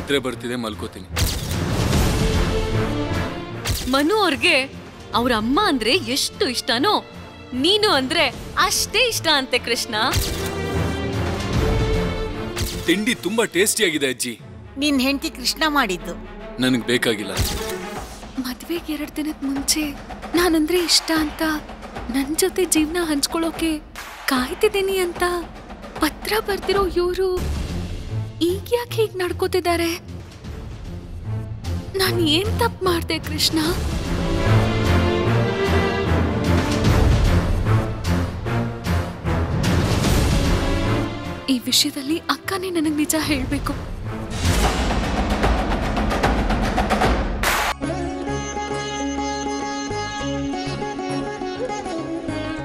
ನಿದ್ರೆ ಬರ್ತಿದೆ ಮಲ್ಕೋತೀನಿ ಮನು ಅವ್ರಿಗೆ ಅವ್ರ ಅಮ್ಮ ಅಂದ್ರೆ ಎಷ್ಟು ಇಷ್ಟನೋ ನೀನು ಅಂದ್ರೆ ಅಷ್ಟೇ ಇಷ್ಟ ಅಂತೆ ಕೃಷ್ಣ ತಿಂಡಿ ತುಂಬಾ ಟೇಸ್ಟಿಯಾಗಿದೆ ಅಜ್ಜಿ ನಿನ್ ಹೆಂಡತಿ ಕೃಷ್ಣ ಮಾಡಿದ್ದು ನನಗೆ ಬೇಕಾಗಿಲ್ಲ ಮದ್ವೆಗೆ ಎರಡ್ ದಿನದ ಮುಂಚೆ ನಾನಂದ್ರೆ ಇಷ್ಟ ಅಂತ ನನ್ ಜೊತೆ ಜೀವನ ಹಂಚ್ಕೊಳ್ಳೋಕೆ ಕಾಯ್ತಿದ್ದೀನಿ ಅಂತ ಪತ್ರ ಬರ್ದಿರೋ ಇವರು ಈಗ ಯಾಕೆ ಹೀಗ್ ನಡ್ಕೋತಿದ್ದಾರೆ ನಾನು ಏನ್ ತಪ್ಪು ಮಾಡ್ದೆ ಕೃಷ್ಣ ಈ ವಿಷಯದಲ್ಲಿ ಅಕ್ಕನೇ ನನಗ್ ನಿಜ ಹೇಳ್ಬೇಕು